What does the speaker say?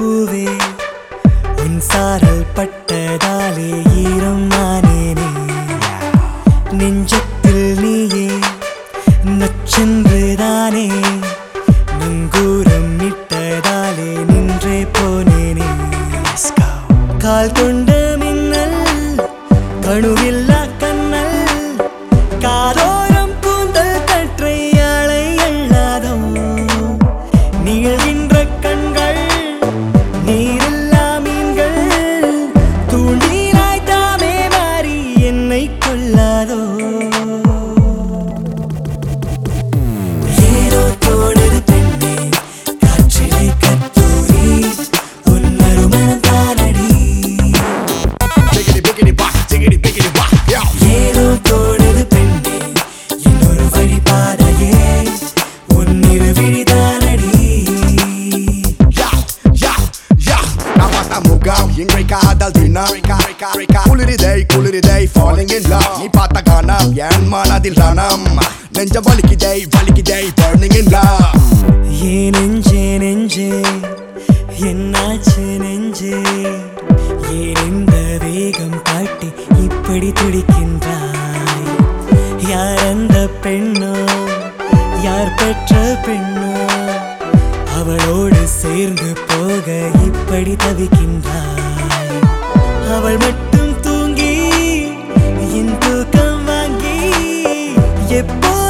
பூவே உன் சாரல் பட்டதாலே ஈரம் ஆனேனே நெஞ்சத்தில் நீயே நச்சென்றுதானே நங்கூரம் இட்டதாலே நின்றே போனேனே கால் கொண்ட மின்னல் கணுவில்லா கண்ணல் காதோரம் கூந்தல் கற்றை அலை அல்லாதோ நீள்கின்ற கண்கள் நீரில்லா மீன்கள் தூண்டிலாய் தாமே மாறி என்னை கொல்லாதோ ஏதோ தோணுது பெண்ணே காற்றிலே கத்தூரி உன் நறுமணம் தானடி Jiggity biggity bop, jiggity biggity bop, yo. ஏதோ தோணுது பெண்ணே இன்னொரு வழிபாதையே உன்னிரு விழிதானடி Yo, yo, yo. நான் பார்த்த முகம் இன்றை காதல் தினம் குளிரிதை குளிரிதை falling in love நீ பார்த்த காணம் என் மனதில் ரணம் நெஞ்ச வலிக்குதை வலிக்குதை burning in love ஏ நெஞ்சே நெஞ்சே என்னாச்சு நெஞ்சே ஏன் இந்த வேகம் காட்டி இப்படி துடிக்கின்றாய் யார் அந்த பெண்ணோ யார் பெற்ற பெண்ணோ அவளோடு சேர்ந்து போக இப்படி தவிக்கின்றாய் அவள் மட்டும் தூங்கி என் தூக்கம் வாங்கி எப்போ